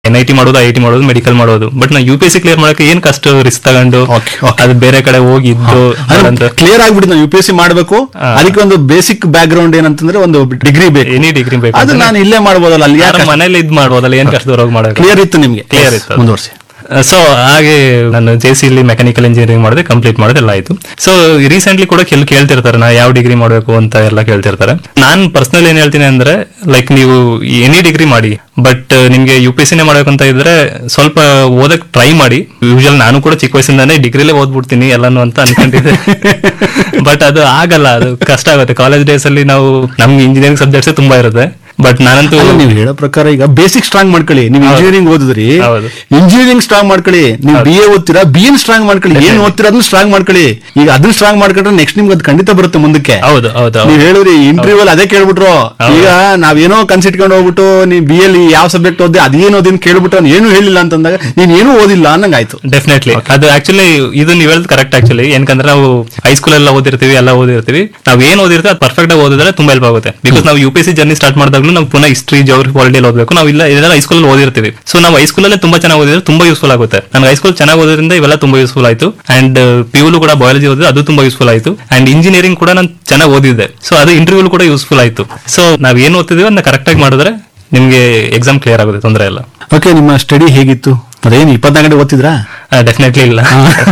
N I T ಮಾಡೋದು I T ಮಾಡೋದು medical ಮಾಡೋದು ಬಟ್ ನಾ U P S C clear ಮಾಡಕ್ಕೆ ಏನ್ ಕಷ್ಟ ರಿಸ್ಕ್ ತಗೊಂಡು Okay, okay. ಅದು ಬೇರೆ ಕಡೆ ಹೋಗಿ ಇದ್ದು ಅಂತ ಕ್ಲಿಯರ್ ಆಗ್ಬಿಟ್ಟು ನಾವು ಯು ಪಿ ಎಸ್ ಸಿ ಮಾಡಬೇಕು ಹಾ. ಅದಕ್ಕೆ ಒಂದು ಬೇಸಿಕ್ ಬ್ಯಾಕ್ ಗ್ರೌಂಡ್ ಏನಂತಂದ್ರೆ ಒಂದು ಡಿಗ್ರಿ ಬೇಕು ಎನಿ ಡಿಗ್ರಿ ಬೇಕು ಅದು ನಾನು ಇಲ್ಲೇ ಮಾಡ್ಬೋದಲ್ಲ ಅಲ್ಲಿ ಯಾಕೆ ಮನೇಲಿ ಇದ್ ಮಾಡ್ಬೋದಲ್ಲ ಏನ್ ಕಷ್ಟದವ್ರಾಗ ಮಾಡೋದು ಕ್ಲಿಯರ್ ಇತ್ತು ನಿಮ್ಗೆ Clear ಇತ್ತು ಅದು. ಮುಂದುವರಿಸಿ ಸೊ ಹಾಗೆ ನಾನು ಜೆ ಸಿ ಇಲ್ಲಿ ಮೆಕ್ಯಾನಿಕಲ್ ಇಂಜಿನಿಯರಿಂಗ್ ಮಾಡಿದೆ ಕಂಪ್ಲೀಟ್ ಮಾಡಿದೆ ಎಲ್ಲ ಆಯ್ತು ಸೊ ರೀಸೆಂಟ್ಲಿ ಕೂಡ ಕೆಲ ಕೇಳ್ತಿರ್ತಾರೆ ನಾ ಯಾವ ಡಿಗ್ರಿ ಮಾಡಬೇಕು ಅಂತ ಎಲ್ಲ ಕೇಳ್ತಿರ್ತಾರೆ ನಾನ್ ಪರ್ಸನಲ್ ಏನ್ ಹೇಳ್ತೀನಿ ಅಂದ್ರೆ ಲೈಕ್ ನೀವು ಎನಿ ಡಿಗ್ರಿ ಮಾಡಿ ಬಟ್ ನಿಮ್ಗೆ ಯು ಪಿ ಸಿನೇ ಮಾಡ್ಬೇಕಂತ ಇದ್ರೆ ಸ್ವಲ್ಪ ಓದಕ್ ಟ್ರೈ ಮಾಡಿ ಯೂಶಲ್ ನಾನು ಕೂಡ ಚಿಕ್ಕ ವಯಸ್ಸಿಂದಾನೇ ಡಿಗ್ರಿಲೇ ಓದ್ಬಿಡ್ತೀನಿ ಎಲ್ಲಾನು ಅಂತ ಅನ್ಕೊಂಡಿದ್ದೆ ಬಟ್ ಅದು ಆಗಲ್ಲ ಅದು ಕಷ್ಟ ಆಗುತ್ತೆ ಕಾಲೇಜ್ ಡೇಸ್ ಅಲ್ಲಿ ನಾವು ನಮ್ಗೆ ಇಂಜಿನಿಯರಿಂಗ್ ಸಬ್ಜೆಕ್ಟ್ಸ್ ತುಂಬಾ ಇರುತ್ತೆ ಬಟ್ ನಾನಂತೂ ಅಲ್ಲ, ನೀವು ಹೇಳೋ ಪ್ರಕಾರ ಈಗ ಬೇಸಿಕ್ ಸ್ಟ್ರಾಂಗ್ ಮಾಡ್ಕೊಳ್ಳಿ ನೀವು ಹೌದು. ಇಂಜಿನಿಯರಿಂಗ್ ಓದಿದ್ರಿ ಹೌದು. ಇಂಜಿನಿಯರಿಂಗ್ ಸ್ಟ್ರಾಂಗ್ ಮಾಡ್ಕೊಳ್ಳಿ ನೀವು ಬಿ ಎ ಓದ್ತೀರಾ ಬಿ ಎನ್ ಸ್ಟ್ರಾಂಗ್ ಮಾಡ್ಕೊಳ್ಳಿ ಏನ್ Definitely. ಓದ್ತೀರಾ ಅದನ್ನ ಸ್ಟ್ರಾಂಗ್ ಮಾಡ್ಕೊಳ್ಳಿ ಈಗ ಅದನ್ನ ಸ್ಟ್ರಾಂಗ್ ಮಾಡ್ಕೊಂಡ್ರೆ ನೆಕ್ಸ್ಟ್ ನಿಮ್ಗೆ ಅದು ಖಂಡಿತ ಬರುತ್ತೆ ಮುಂದಕ್ಕೆ ಹೌದು ಹೌದು ಹೌದು. ನೀವ್ ಹೇಳಿದ್ರಿ ಇಂಟರ್ವ್ಯೂ ಅದೇ ಕೇಳ್ಬಿಟ್ರು ಹೌದು. ಈಗ ನಾವೇನೋ ಕನ್ಸಿಟ್ಕೊಂಡು ಹೋಗ್ಬಿಟ್ಟು ನೀವ್ ಬಿ ಎಲ್ ಯಾವ ಸಬ್ಜೆಕ್ಟ್ ಓದಿ ಅದೇನು ಓದಿನ ಕೇಳ್ಬಿಟ್ಟು ಅವ್ನು ಏನು ಹೇಳಿಲ್ಲ ಅಂತಂದಾಗ ನೀನ್ ಏನು ಓದಿಲ್ಲ ಅನ್ನಂಗ್ ಆಯ್ತು ಡೆಫಿನೆಟ್ಲಿ ಅದು ಆಕ್ಚುಲಿ ಇದು ನೀವು ಹೇಳೋದು ಕರೆಕ್ಟ್ ಆಕ್ಚುಲಿ ಏನಕಂದ್ರೆ ನಾವು ಹೈಸ್ಕೂಲ್ ಎಲ್ಲ ಓದಿರ್ತೀವಿ ಎಲ್ಲ ಓದಿರ್ತೀವಿ ನಾವ್ ಏನ್ ಓದಿರ್ತೀವಿ ಅದು ಪರ್ಫೆಕ್ಟ್ ಆಗಿ ಓದಿದ್ರೆ ತುಂಬಾ ಹೆಲ್ಪ್ ಆಗುತ್ತೆ ಬಿಕಾಸ್ ನಾವು U P C journey start ಮಾಡಿದಾಗ್ಲೂ ನಾವು ಪುನಃ ಹಿಸ್ಟ್ರಿ ಜೋಗ್ರಫಿ ಪಾಲಿಟಿಯಲ್ಲಿ ಓದಬೇಕು ನಾವು ಇಲ್ಲ ಇದೆಲ್ಲ ಹೈಸ್ಕೂಲ್ ಓದಿರ್ತೀವಿ ಸೊ ನಾವು ಹೈಸ್ಕೂಲಲ್ಲೇ ತುಂಬಾ ಚೆನ್ನಾಗಿ ಓದಿದ್ರೆ ತುಂಬಾ ಯೂಸ್ಫುಲ್ ಆಗುತ್ತೆ ನನಗೆ ಹೈಸ್ಕೂಲ್ ಚೆನ್ನಾಗಿ ಓದೋದ್ರಿಂದ ಇವೆಲ್ಲ ತುಂಬಾ ಯೂಸ್ಫುಲ್ ಆಯ್ತು ಅಂಡ್ ಪಿಯುಲು ಕೂಡ ಬಯಾಲಜಿ ಓದಿದ್ರೆ ಅದು ತುಂಬಾ ಯೂಸ್ಫುಲ್ ಆಯ್ತು ಅಂಡ್ ಇಂಜಿನಿಯರಿಂಗ್ ಕೂಡ ನಾನು ಚೆನ್ನಾಗಿ ಓದಿದ್ದೆ ಸೊ ಅದು ಇಂಟರ್ವ್ಯೂ ಕೂಡ ಯೂಸ್ಫುಲ್ ಆಯ್ತು ಸೊ ನಾವ್ ಏನ್ ಓದ್ತಿದೀವಿ ಅದನ್ನ ಕರೆಕ್ಟ್ ಆಗಿ ಮಾಡಿದ್ರೆ ನಿಮ್ಗೆ ಎಕ್ಸಾಮ್ ಕ್ಲಿಯರ್ ಆಗುತ್ತೆ ತೊಂದರೆ ಇಲ್ಲ ಓಕೆ ನಿಮ್ಮ ಸ್ಟಡಿ ಹೇಗಿತ್ತು ಅದೇನು ಇಪ್ಪತ್ನಾಲ್ಕು ಗಂಟೆ ಓದ್ತಿದ್ರಾ ಡೆಫಿನೆಟ್ಲಿ ಇಲ್ಲ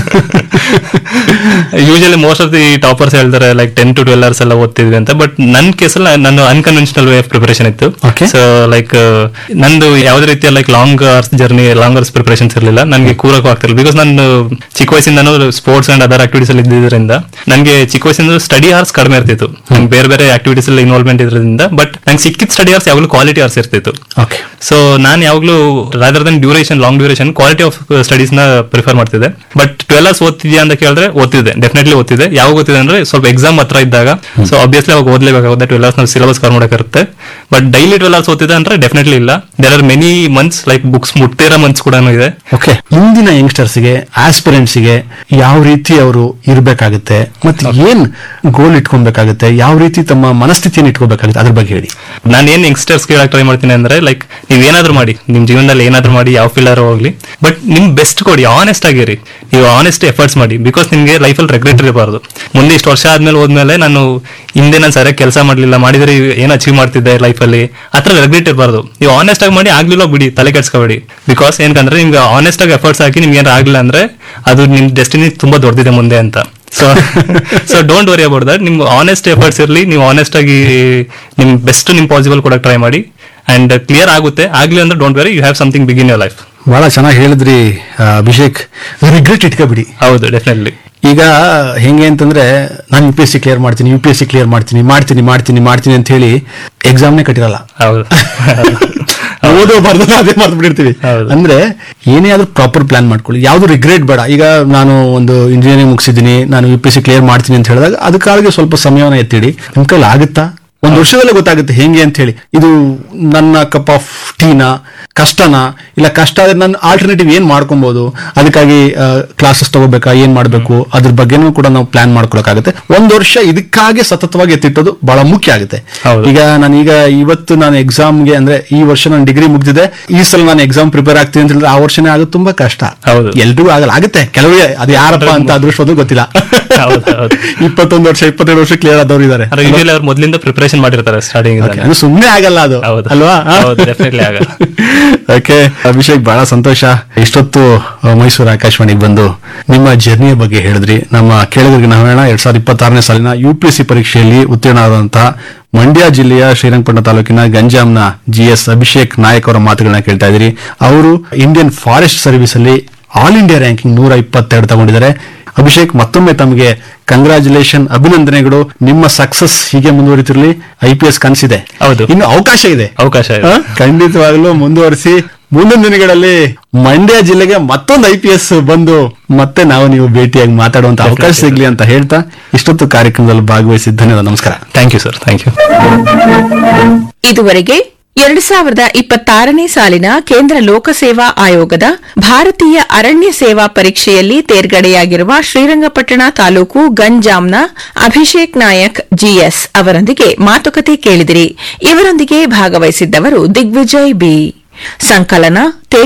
usually most of the toppers ಹೇಳ್ತಾರೆ like ten to twelve hours ಎಲ್ಲ ಓದ್ತಿದ್ವಿ ಅಂತ ಬಟ್ ನನ್ನ ಕೇಸಲ್ಲಿ ನಾನು ಅನ್ಕನ್ವೆನ್ಷನಲ್ ವೇ ಆಫ್ ಪ್ರಿಪರೇಷನ್ ಇತ್ತು Okay. ಸೊ ಲೈಕ್ ನಂದು ಯಾವುದೇ ರೀತಿಯ like long hours journey long hours preparations ಇರಲಿಲ್ಲ ನನಗೆ ಕೂರಕ್ಕೂ ಆಗ್ತಿಲ್ಲ ಬಿಕಾಸ್ ನಾನು ಚಿಕ್ಕ ವಯಸ್ಸಿಂದನೂ ಸ್ಪೋರ್ಟ್ಸ್ ಅಂಡ್ ಅದರ್ ಆಕ್ಟಿವಿಟೀಸ್ ಅಲ್ಲಿ ಇದ್ದಿದ್ದರಿಂದ ನನಗೆ ಚಿಕ್ಕ ವಯಸ್ಸಿಂದ ಸ್ಟಡಿ ಅವರ್ಸ್ ಕಡಿಮೆ ಇರ್ತಿತ್ತು ನಂಗೆ ಬೇರೆ ಬೇರೆ ಆಕ್ಟಿವಿಟೀಸ್ ಅಲ್ಲಿ ಇನ್ವಾಲ್ವ್ಮೆಂಟ್ ಇದ್ರಿಂದ ಬಟ್ ನಂಗೆ ಸಿಕ್ಕಿದ ಸ್ಟಡಿ ಅವರ್ಸ್ ಯಾವಾಗಲೂ ಕ್ವಾಲಿಟಿ ಅವರ್ಸ್ ಇರ್ತಿತ್ತು ಓಕೆ ಸೊ ನಾನು ಯಾವಾಗಲೂ rather than duration long duration quality of studies ನ ಪ್ರಿಫರ್ ಮಾಡ್ತಿದ್ದೆ ಬಟ್ ಟ್ವೆಲ್ ಅವರ್ಸ್ ಓದ್ತಿದ್ಯಾ ಅಂತ ಕೇಳಿದ್ರೆ ಓದ್ತಿದ್ದೆ ಡೆಫಿನೆಟ್ಲಿ ಓದ್ತಿದ್ದೆ ಯಾವಾಗ ಓದ್ತಿದ್ದೆ ಅಂದ್ರೆ ಸ್ವಲ್ಪ ಎಕ್ಸಾಮ್ ಹತ್ರ ಇದ್ದಾಗ ಸೊ ಆಬ್ವಿಯಸ್ಲಿ ಅವಾಗ ಓದ್ಲೇಬೇಕಾಗುತ್ತೆ ಟ್ವೆಲ್ ಅವರ್ಸ್ ನಾವು ಸಿಲೆಬಸ್ ಕವರ್ ಮಾಡೋಕ್ಕಿರುತ್ತೆ ಬಟ್ ಡೈಲಿ ಟ್ವೆಲ್ ಅವರ್ಸ್ ಓದ್ತಿದ್ದೆ ಅಂದ್ರೆ ಡೆಫಿನೆಟ್ಲಿ ಇಲ್ಲ there are many months like books ಮುಟ್ಟಿರೋ ಮಂತ್ಸ್ ಕೂಡ ಇದೆ ಓಕೆ ಇಂದಿನ ಯಂಗ್ಸ್ಟರ್ಸ್ಗೆ ಆಸ್ಪಿರೆಂಟ್ಸ್ಗೆ ಯಾವ ರೀತಿ ಅವರು ಇರಬೇಕಾಗುತ್ತೆ ಮತ್ತೆ ಏನ್ ಗೋಲ್ ಇಟ್ಕೊಬೇಕಾಗುತ್ತೆ ಯಾವ ರೀತಿ ತಮ್ಮ ಮನಸ್ಥಿತಿಯನ್ನು ಇಟ್ಕೋಬೇಕಾಗುತ್ತೆ ಅದ್ರ ಬಗ್ಗೆ ಹೇಳಿ ನಾನು ಏನ್ ಯಂಗ್ಸ್ಟರ್ಸ್ ಕೇಳಕ್ ಟ್ರೈ ಮಾಡ್ತೀನಿ ಅಂದ್ರೆ ಲೈಕ್ ನೀವ್ ಏನಾದ್ರು ಮಾಡಿ ನಿಮ್ ಜೀವನದಲ್ಲಿ ಏನಾದ್ರು ಮಾಡಿ ಯಾವ ಫೀಲ್ಡರ್ ಹೋಗ್ಲಿ ಬಟ್ ನಿಮ್ ಬೆಸ್ಟ್ ಕೊಡಿ ಆನೆಸ್ಟ್ ಆಗಿರಿ ನೀವು ಆನೆಸ್ಟ್ ಎಫರ್ಟ್ಸ್ ಮಾಡಿ ಬಿಕಾಸ್ ನಿಮ್ಗೆ ಲೈಫಲ್ಲಿ ರೆಗ್ರೆಟ್ ಇರಬಾರ್ದು ಮುಂದೆ ಇಷ್ಟು ವರ್ಷ ಆದ್ಮೇಲೆ ಹೋದ್ಮೇಲೆ ನಾನು ಹಿಂದೆ ನಾನು ಸರಿಯಾಗಿ ಕೆಲಸ ಮಾಡ್ಲಿಲ್ಲ ಮಾಡಿದ್ರೆ ಏನ್ ಅಚೀವ್ ಮಾಡ್ತಿದ್ದೆ ಲೈಫಲ್ಲಿ ಹತ್ರ ರೆಗ್ರೆಟ್ ಇರಬಾರ್ದು ನೀವು ಆನೆಸ್ಟ್ ಆಗಿ ಮಾಡಿ ಆಗ್ಲಿಲ್ಲ ಬಿಡಿ ತಲೆ ಕೆಡ್ಸ್ಕೊಬೇಡಿ ಬಿಕಾಸ್ ಏನಕಂದ್ರೆ ನಿಮ್ಗೆ ಆನೆಸ್ಟ್ ಆಗಿ ಎಫರ್ಟ್ಸ್ ಹಾಕಿ ನಿಮ್ಗೆ ಏನಾರು ಆಗ್ಲಿಲ್ಲ ಅಂದ್ರೆ ಅದು ನಿಮ್ ಡೆಸ್ಟಿನಿ ತುಂಬಾ ದೊಡ್ಡದಿದೆ ಮುಂದೆ ಅಂತ so so don't worry about that ನಿಮ್ ಆನೆಸ್ಟ್ ಎಫರ್ಟ್ಸ್ ಇರಲಿ ನೀವು ಆನೆಸ್ಟ್ ಆಗಿ ನಿಮ್ ಬೆಸ್ಟ್ ನಿಮ್ ಪಾಸಿಬಲ್ ಕೊಡಕ್ ಟ್ರೈ ಮಾಡಿ ಅಂಡ್ ಕ್ಲಿಯರ್ ಆಗುತ್ತೆ ಆಗ್ಲಿ ಅಂದ್ರೆ don't worry you have something big in your life ಬಹಳ ಚೆನ್ನಾಗಿ ಹೇಳಿದ್ರಿ ಆ, ಅಭಿಷೇಕ್ ರಿಗ್ರೆಟ್ ಇಟ್ಕೋಬಿಡಿ ಹೌದು ಡೆಫಿನೆಟ್ಲಿ ಈಗ ಹೆಂಗೆ ಅಂತಂದ್ರೆ ನಾನು U P S C clear ಮಾಡ್ತೀನಿ U P S C clear ಮಾಡ್ತೀನಿ ಮಾಡ್ತೀನಿ ಮಾಡ್ತೀನಿ ಮಾಡ್ತೀನಿ ಅಂತ ಹೇಳಿ ಎಕ್ಸಾಮ್ನೇ ಕಟ್ಟಿರಲ್ಲ ಹೌದು ಓದೋ ಬರ್ದು ಅದೇ ಮರ್ತು ಬಿಟ್ಟಿರ್ತೀವಿ ಹೌದು. ಅಂದ್ರೆ ಏನೇ ಆದ್ರೂ ಪ್ರಾಪರ್ ಪ್ಲಾನ್ ಮಾಡ್ಕೊಳ್ಳಿ ಯಾವ್ದು ರಿಗ್ರೆಟ್ ಬೇಡ ಈಗ ನಾನು ಒಂದು ಇಂಜಿನಿಯರಿಂಗ್ ಮುಗಿಸಿದ್ದೀನಿ ನಾನು ಯು ಪಿ ಸಿ ಕ್ಲಿಯರ್ ಮಾಡ್ತೀನಿ ಅಂತ ಹೇಳಿದಾಗ ಅದಕ್ಕಾಗಿ ಸ್ವಲ್ಪ ಸಮಯವನ್ನ ಎತ್ತಿಡಿ ನಿಮ್ ಕೈಲಿ ಆಗುತ್ತಾ ಒಂದು ವರ್ಷದಲ್ಲೇ ಗೊತ್ತಾಗುತ್ತೆ ಹೆಂಗೆ ಅಂತ ಹೇಳಿ ಇದು ನನ್ನ ಕಪ್ ಆಫ್ ಟೀನಾ ಕಷ್ಟನಾ ಇಲ್ಲ ಕಷ್ಟ ಆದ್ರೆ ನಾನು ಆಲ್ಟರ್ನೇಟಿವ್ ಏನ್ ಮಾಡ್ಕೊಬಹುದು ಅದಕ್ಕಾಗಿ ಕ್ಲಾಸಸ್ ತಗೋಬೇಕಾ ಏನ್ ಮಾಡ್ಬೇಕು ಅದ್ರ ಬಗ್ಗೆನೂ ಕೂಡ ನಾವು ಪ್ಲಾನ್ ಮಾಡ್ಕೊಳಕಾಗುತ್ತೆ ಒಂದ್ ವರ್ಷ ಇದಕ್ಕಾಗಿ ಸತತವಾಗಿ ಎತ್ತಿಟ್ಟೋದು ಬಹಳ ಮುಖ್ಯ ಆಗುತ್ತೆ ಹೌದು. ಈಗ ನಾನೀಗ ಇವತ್ತು ನಾನು ಎಕ್ಸಾಮ್ಗೆ ಅಂದ್ರೆ ಈ ವರ್ಷ ನಾನು ಡಿಗ್ರಿ ಮುಗ್ದಿದೆ ಈ ಸಲ ನಾನು ಎಕ್ಸಾಮ್ ಪ್ರಿಪೇರ್ ಆಗ್ತೀನಿ ಅಂತ ಹೇಳಿದ್ರೆ ಆ ವರ್ಷನೇ ಆಗೋದು ತುಂಬಾ ಕಷ್ಟ ಹೌದು. ಎಲ್ರಿಗೂ ಆಗಲ್ಲ ಆಗುತ್ತೆ ಕೆಲವೇ ಅದು ಯಾರಪ್ಪ ಅಂತ ಅದೃಷ್ಟ ಗೊತ್ತಿಲ್ಲ ಹೌದು, ಹೌದು. ಇಪ್ಪತ್ತೊಂದು ವರ್ಷ ಇಪ್ಪತ್ತೆರಡು ವರ್ಷ ಕ್ಲಿಯರ್ ಆದವ್ರು ಇದ್ದಾರೆ ಯೂಶಲಿ ಅವ್ರು ಮೊದಲಿಂದ ಪ್ರಿಪರೇಷನ್ ಮಾಡಿರ್ತಾರೆ ಸ್ಟಾರ್ಟಿಂಗ್ Okay, ಅದು ಸುಮ್ಮನೆ ಆಗಲ್ಲ ಅದು ಹೌದು. ಅಲ್ವಾ ಹೌದು, definitely ಆಗಲ್ಲ. ಓಕೆ ಅಭಿಷೇಕ್ ಬಹಳ ಸಂತೋಷ ಇಷ್ಟೊತ್ತು ಆ, ಮೈಸೂರು ಆಕಾಶವಾಣಿಗೆ ಬಂದು ನಿಮ್ಮ ಜರ್ನಿಯ ಬಗ್ಗೆ ಹೇಳಿದ್ರಿ ನಮ್ಮ ಕೇಳಿದ್ರಿಗೆ ನಾವು ಹೇಳೋಣ ಎರಡ್ ಸಾವಿರದ ಇಪ್ಪತ್ತಾರನೇ ಸಾಲಿನ ಯು ಪಿ ಎಸ್ ಸಿ ಪರೀಕ್ಷೆಯಲ್ಲಿ ಉತ್ತೀರ್ಣರಾದಂತಹ ಮಂಡ್ಯ ಜಿಲ್ಲೆಯ ಶ್ರೀರಂಗಪಟ್ಟಣ ತಾಲೂಕಿನ ಗಂಜಾಂನ ಜಿ ಎಸ್ ಅಭಿಷೇಕ್ ನಾಯಕ್ ಅವರ ಮಾತುಗಳನ್ನ ಕೇಳ್ತಾ ಇದ್ರಿ ಅವರು ಇಂಡಿಯನ್ ಫಾರೆಸ್ಟ್ ಸರ್ವಿಸ್ ಅಲ್ಲಿ ಆಲ್ ಇಂಡಿಯಾ ರ್ಯಾಂಕಿಂಗ್ ನೂರ ಇಪ್ಪತ್ತೆರಡು ತಗೊಂಡಿದ್ದಾರೆ ಅಭಿಷೇಕ್ ಮತ್ತೊಮ್ಮೆ ತಮಗೆ ಕಂಗ್ರಾಚುಲೇಷನ್ ಅಭಿನಂದನೆಗಳು ನಿಮ್ಮ ಸಕ್ಸಸ್ ಹೀಗೆ ಮುಂದುವರಿತಿರ್ಲಿ ಐ ಪಿ ಎಸ್ ಕನಸಿದೆ ಹೌದು. ಇನ್ನು ಅವಕಾಶ ಇದೆ ಅವಕಾಶ ಇದೆ ಆ, ಖಂಡಿತವಾಗ್ಲೂ ಮುಂದುವರಿಸಿ ಮುಂದಿನ ದಿನಗಳಲ್ಲಿ ಮಂಡ್ಯ ಜಿಲ್ಲೆಗೆ ಮತ್ತೊಂದು ಐ ಪಿ ಎಸ್ ಬಂದು ಮತ್ತೆ ನಾವು ನೀವು ಭೇಟಿಯಾಗಿ ಮಾತಾಡುವಂತ ಅವಕಾಶ ಸಿಗ್ಲಿ ಅಂತ ಹೇಳ್ತಾ ಇಷ್ಟೊತ್ತು ಕಾರ್ಯಕ್ರಮದಲ್ಲಿ ಭಾಗವಹಿಸಿದ ಧನ್ಯವಾದ ನಮಸ್ಕಾರ thank you sir thank you ಇದುವರೆಗೆ ಎರಡು ಸಾವಿರದ ಇಪ್ಪತ್ತಾರನೇ ಸಾಲಿನ ಕೇಂದ್ರ ಲೋಕಸೇವಾ ಆಯೋಗದ ಭಾರತೀಯ ಅರಣ್ಯ ಸೇವಾ ಪರೀಕ್ಷೆಯಲ್ಲಿ ತೇರ್ಗಡೆಯಾಗಿರುವ ಶ್ರೀರಂಗಪಟ್ಟಣ ತಾಲೂಕು ಗಂಜಾಂನ ಅಭಿಷೇಕ್ ನಾಯಕ್ ಜಿಎಸ್ ಅವರೊಂದಿಗೆ ಮಾತುಕತೆ ಕೇಳಿದಿರಿ ಇವರೊಂದಿಗೆ ಭಾಗವಹಿಸಿದ್ದವರು ದಿಗ್ವಿಜಯ್ ಬಿ ಸಂಕಲನ ತೇಜ